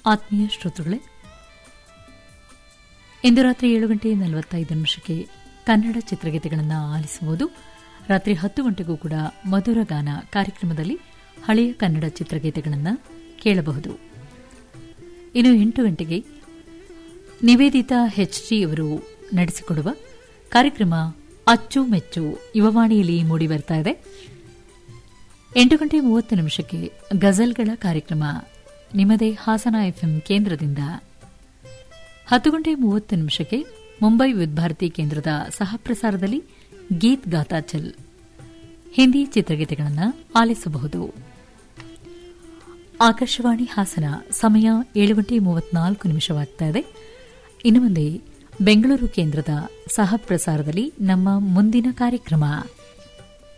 ಆತ್ಮೀಯ ಶ್ರೋತೃಗಳೇ ಇಂದು ರಾತ್ರಿ ಏಳು ಗಂಟೆ ನಲವತ್ತೈದು ನಿಮಿಷಕ್ಕೆ ಕನ್ನಡ ಚಿತ್ರಗೀತೆಗಳನ್ನು ಆಲಿಸುವುದು ರಾತ್ರಿ ಹತ್ತು ಗಂಟೆಗೂ ಕೂಡ ಮಧುರ ಗಾನ ಕಾರ್ಯಕ್ರಮದಲ್ಲಿ ಹಳೆಯ ಕನ್ನಡ ಚಿತ್ರಗೀತೆಗಳನ್ನು ಕೇಳಬಹುದು ಇನ್ನು ಎಂಟು ಗಂಟೆಗೆ ನಿವೇದಿತಾ ಹೆಚ್ಜಿ ಅವರು ನಡೆಸಿಕೊಡುವ ಕಾರ್ಯಕ್ರಮ ಅಚ್ಚು ಮೆಚ್ಚು ಯುವವಾಣಿಯಲ್ಲಿ ಮೂಡಿ ಬರ್ತಾ ಇದೆ ಎಂಟು ಗಂಟೆ ಮೂವತ್ತು ನಿಮಿಷಕ್ಕೆ ಗಜಲ್ಗಳ ಕಾರ್ಯಕ್ರಮ ನಿಮ್ಮದೇ ಹಾಸನ ಎಫ್ಎಂ ಕೇಂದ್ರದಿಂದ ಹತ್ತು ಗಂಟೆ ಮೂವತ್ತು ನಿಮಿಷಕ್ಕೆ ಮುಂಬೈ ವಿದ್ಭಾರತಿ ಕೇಂದ್ರದ ಸಹಪ್ರಸಾರದಲ್ಲಿ ಗೀತ್ ಗಾತಾಚಲ್ ಹಿಂದಿ ಚಿತ್ರಗೀತೆಗಳನ್ನು ಆಲಿಸಬಹುದು ಆಕಾಶವಾಣಿ ಹಾಸನ ಸಮಯ ಏಳು ಗಂಟೆ ಮೂವತ್ನಾಲ್ಕು ನಿಮಿಷವಾಗ್ತಾ ಇದೆ ಇನ್ನು ಮುಂದೆ ಬೆಂಗಳೂರು ಕೇಂದ್ರದ ಸಹ ಪ್ರಸಾರದಲ್ಲಿ ನಮ್ಮ ಮುಂದಿನ ಕಾರ್ಯಕ್ರಮ